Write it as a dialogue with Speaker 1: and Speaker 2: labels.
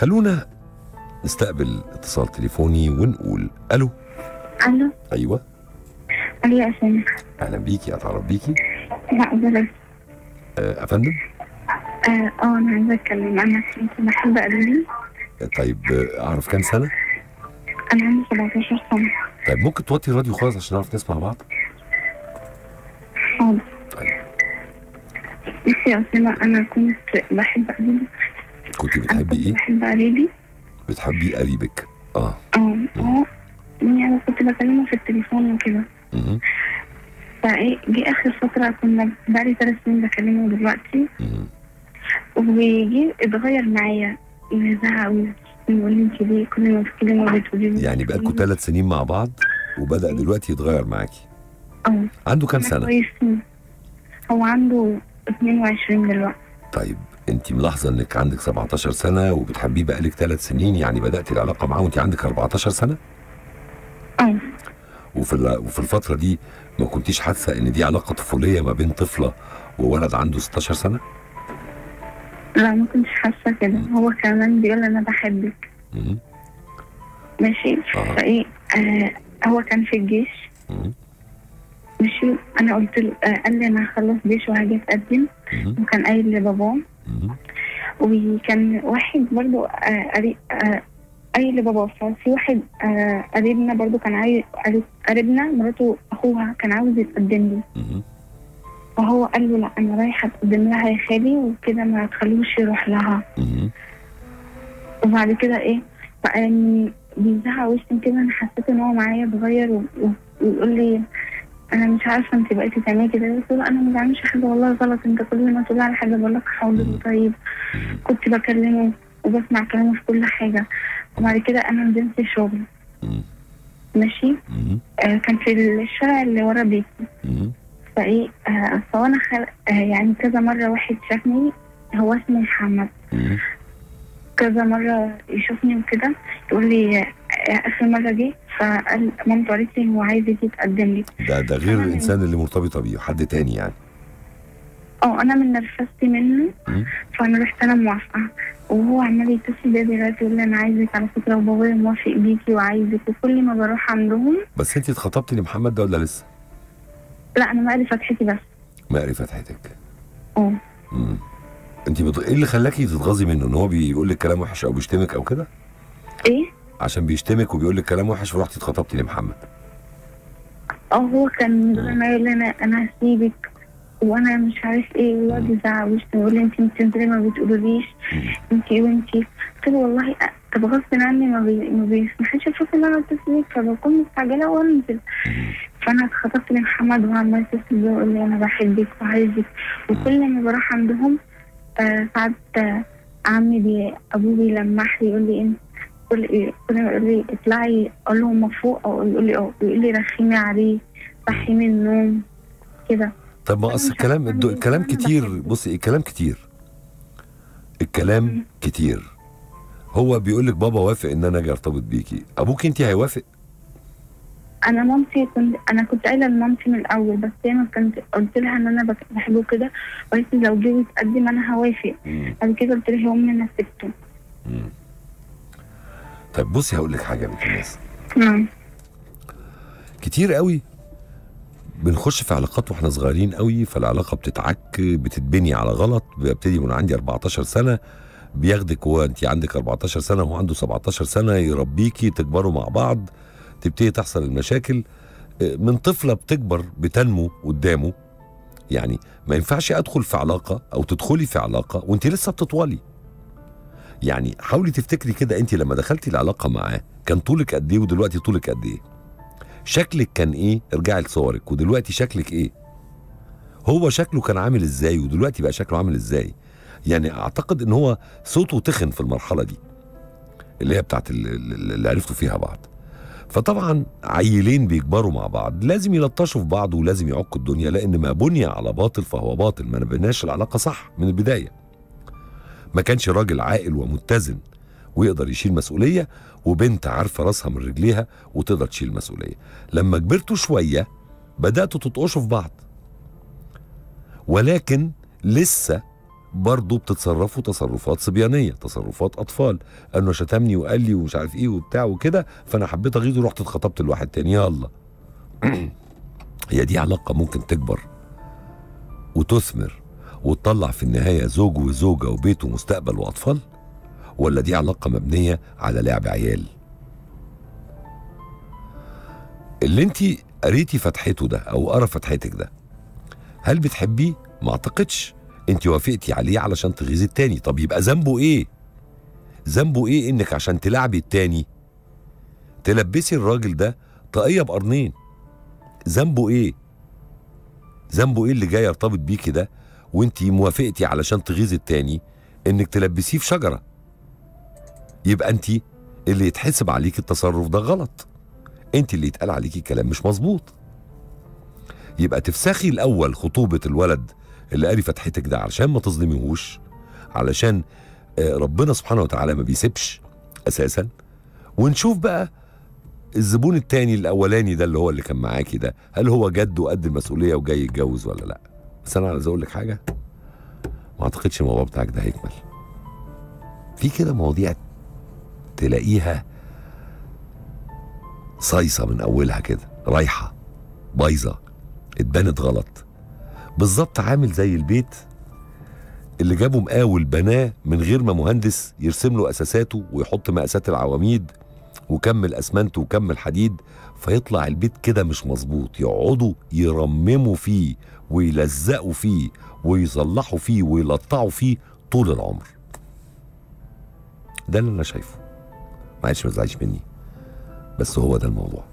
Speaker 1: خلونا نستقبل اتصال تليفوني ونقول الو
Speaker 2: الو
Speaker 1: ايوه
Speaker 2: الو يا اسامه
Speaker 1: اهلا بيكي اتعرف بيكي
Speaker 2: لا بلاش
Speaker 1: آه، افندم
Speaker 2: اه آه، انا عايزه اتكلم انا كنت بحب قلبي
Speaker 1: آه، طيب آه، اعرف كام سنه
Speaker 2: انا عندي 17 سنه
Speaker 1: طيب ممكن توطي الراديو خالص عشان نعرف نسمع بعض
Speaker 2: حاضر
Speaker 1: طيب
Speaker 2: بصي يا اسامه انا كنت بحب قلبي
Speaker 1: كنت
Speaker 2: انا
Speaker 1: بتحبي
Speaker 2: كنت
Speaker 1: ايه
Speaker 2: بحب قريبي
Speaker 1: بتحبي قريبك اه
Speaker 2: اه اه يعني كنت بكلمه في التليفون وكده
Speaker 1: مهم.
Speaker 2: فايه جه اخر فتره كنا بقالي ثلاث سنين بكلمه دلوقتي
Speaker 1: مهم.
Speaker 2: وبيجي اتغير معايا يزعق ويقول لي انت ليه كل ما بتكلمه بتقولي لي
Speaker 1: يعني بقالكوا ثلاث سنين مع بعض وبدا دلوقتي يتغير معاكي
Speaker 2: اه
Speaker 1: عنده كام
Speaker 2: أنا
Speaker 1: سنه
Speaker 2: كويسين هو عنده 22 دلوقتي
Speaker 1: طيب انت ملاحظه انك عندك 17 سنه وبتحبيه بقالك ثلاث سنين يعني بدات العلاقه معاه وانت عندك 14 سنه
Speaker 2: اه
Speaker 1: وفي ال- وفي الفتره دي ما كنتيش حاسه ان دي علاقه طفوليه ما بين طفله وولد عنده 16 سنه
Speaker 2: لا ما كنتش حاسه كده هو كمان بيقول انا بحبك
Speaker 1: مهم.
Speaker 2: ماشي
Speaker 1: آه.
Speaker 2: فايه آه هو كان في الجيش
Speaker 1: مهم.
Speaker 2: ماشي انا قلت له آه قال لي انا هخلص جيش وهاجي اتقدم
Speaker 1: مهم.
Speaker 2: وكان قايل لباباه
Speaker 1: مهم.
Speaker 2: وكان واحد برضو آه قريب آه قايل لباباه ففي واحد آه قريبنا برضو كان عايز قريب- قريبنا مراته اخوها كان عاوز يتقدم لي
Speaker 1: مهم.
Speaker 2: فهو قال له لا انا رايحه اتقدم لها يا خالي وكده ما تخلوش يروح لها
Speaker 1: مهم.
Speaker 2: وبعد كده ايه بقى يعني بيزعق وشتم كده انا حسيت ان هو معايا اتغير و- و- ويقول لي انا مش عارفه انت بقيتي تعملي كده قلت له انا ما بعملش حاجه والله غلط انت كل ما تقول على حاجه بقول لك حاضر وطيب كنت بكلمه وبسمع كلامه في كل حاجه وبعد كده انا نزلت شغل
Speaker 1: مهم.
Speaker 2: ماشي
Speaker 1: مهم.
Speaker 2: آه كان في الشارع اللي ورا بيتي
Speaker 1: مهم.
Speaker 2: فايه آه فانا خل... آه يعني كذا مره واحد شافني هو اسمه محمد
Speaker 1: مهم.
Speaker 2: كذا مرة يشوفني وكده يقول لي آه، آخر مرة جه فقال مامته قالت لي هو عايز يجي يتقدم لي
Speaker 1: ده ده غير
Speaker 2: أنا من-
Speaker 1: الانسان اللي مرتبطه بيه حد تاني يعني
Speaker 2: اه أنا من نرفزتي منه
Speaker 1: مم.
Speaker 2: فأنا رحت أنا موافقة وهو عمال يتصل بيا دلوقتي يقول لي أنا عايزك على فكرة وبابايا موافق بيكي وعايزك وكل ما بروح عندهم
Speaker 1: بس انت اتخطبتي لمحمد ده ولا لسه؟
Speaker 2: لا أنا مقلي فتحتي بس
Speaker 1: مقري فتحتك
Speaker 2: اه
Speaker 1: مم. انت بت... ايه اللي خلاكي تتغاظي منه ان هو بيقول لك كلام وحش او بيشتمك او كده
Speaker 2: إيه
Speaker 1: عشان بيشتمك وبيقول لك كلام وحش فرحتي اتخطبتي لمحمد
Speaker 2: اه هو كان من زمان ما يقول لي أنا أنا هسيبك وانا مش عارف ايه ويقعد يزعق ويشتم يقول لي انت انت زي ما بتقولوليش انت وانت قلت له والله أ- طب غصب عني ما, بي... ما بيسمحليش اشوف ان انا اتصل بيك فبكون مستعجله وانزل فانا اتخطبت لمحمد وعمال يتصل بيا ويقول لي انا بحبك وعايزك وكل ما بروح عندهم آه ساعات آه عمي بي ابوه بيلمح لي يقول لي انت كل إيه كل ما يقول لي اطلعي اقول له هما فوق او يقول لي اه يقول لي رخيمي عليه صحي من النوم كده
Speaker 1: طب ما
Speaker 2: أنا
Speaker 1: اصل
Speaker 2: مش
Speaker 1: الكلام
Speaker 2: عارفة
Speaker 1: الدو...
Speaker 2: أعمل إيه،
Speaker 1: الكلام
Speaker 2: أنا
Speaker 1: كتير
Speaker 2: بحبه.
Speaker 1: بصي الكلام كتير الكلام كتير هو بيقول لك بابا وافق ان انا اجي ارتبط بيكي ابوك انت هيوافق
Speaker 2: انا مامتي كنت انا كنت قايله لمامتي من الاول بس هي ما كنت قلت لها ان انا بك- بحبه كده وقالت لي لو جه يتقدم انا هوافق
Speaker 1: مم.
Speaker 2: بعد كده قلت لها يا امي انا سبته
Speaker 1: مم. طيب بصي هقول لك حاجه يا بنت الناس
Speaker 2: نعم
Speaker 1: كتير قوي بنخش في علاقات واحنا صغيرين قوي فالعلاقه بتتعك بتتبني على غلط ببتدي من عندي 14 سنه بياخدك هو انت عندك 14 سنه وهو عنده 17 سنه يربيكي تكبروا مع بعض تبتدي تحصل المشاكل آه، من طفله بتكبر بتنمو قدامه يعني ما ينفعش ادخل في علاقه او تدخلي في علاقه وانت لسه بتطولي يعني حاولي تفتكري كده انت لما دخلتي العلاقه معاه كان طولك قد ايه ودلوقتي طولك قد ايه شكلك كان ايه ارجعي لصورك ودلوقتي شكلك ايه هو شكله كان عامل ازاي ودلوقتي بقى شكله عامل ازاي يعني اعتقد ان هو صوته تخن في المرحله دي اللي هي بتاعت ال- ال- اللي عرفتوا فيها بعض فطبعا عيلين بيكبروا مع بعض لازم يلطشوا في بعض ولازم يعكوا الدنيا لان ما بني على باطل فهو باطل ما نبناش العلاقه صح من البدايه ما كانش راجل عاقل ومتزن ويقدر يشيل مسؤوليه وبنت عارفه راسها من رجليها وتقدر تشيل المسؤوليه لما كبرتوا شويه بداتوا تطقشوا في بعض ولكن لسه برضه بتتصرفوا تصرفات صبيانيه تصرفات اطفال انه شتمني وقال لي ومش عارف ايه وبتاع وكده فانا حبيت اغيظه ورحت اتخطبت لواحد تاني يلا هي دي علاقه ممكن تكبر وتثمر وتطلع في النهايه زوج وزوجه وبيت ومستقبل واطفال ولا دي علاقه مبنيه على لعب عيال اللي انت قريتي فتحته ده او قرا فتحتك ده هل بتحبيه ما اعتقدش انت وافقتي عليه علشان تغيظي التاني طب يبقى ذنبه ايه ذنبه ايه انك عشان تلعبي التاني تلبسي الراجل ده طاقية بقرنين ذنبه ايه ذنبه ايه اللي جاي يرتبط بيكي ده وانت موافقتي علشان تغيظي التاني انك تلبسيه في شجرة يبقى انت اللي يتحسب عليك التصرف ده غلط انت اللي يتقال عليكي كلام مش مظبوط يبقى تفسخي الاول خطوبة الولد اللي قاري فتحتك ده علشان ما تظلميهوش علشان آه، ربنا سبحانه وتعالى ما بيسيبش اساسا ونشوف بقى الزبون التاني الاولاني ده اللي هو اللي كان معاكي ده هل هو جد وقد المسؤوليه وجاي يتجوز ولا لا بس انا عايز اقول لك حاجه ما اعتقدش الموضوع بتاعك ده هيكمل في كده مواضيع تلاقيها صايصه من اولها كده رايحه بايظه اتبنت غلط بالظبط عامل زي البيت اللي جابوا مقاول بناه من غير ما مهندس يرسم له اساساته ويحط مقاسات العواميد وكمل اسمنت وكمل حديد فيطلع البيت كده مش مظبوط يقعدوا يرمموا فيه ويلزقوا فيه ويصلحوا فيه ويلطعوا فيه طول العمر ده اللي انا شايفه معلش ما تزعلش مني بس هو ده الموضوع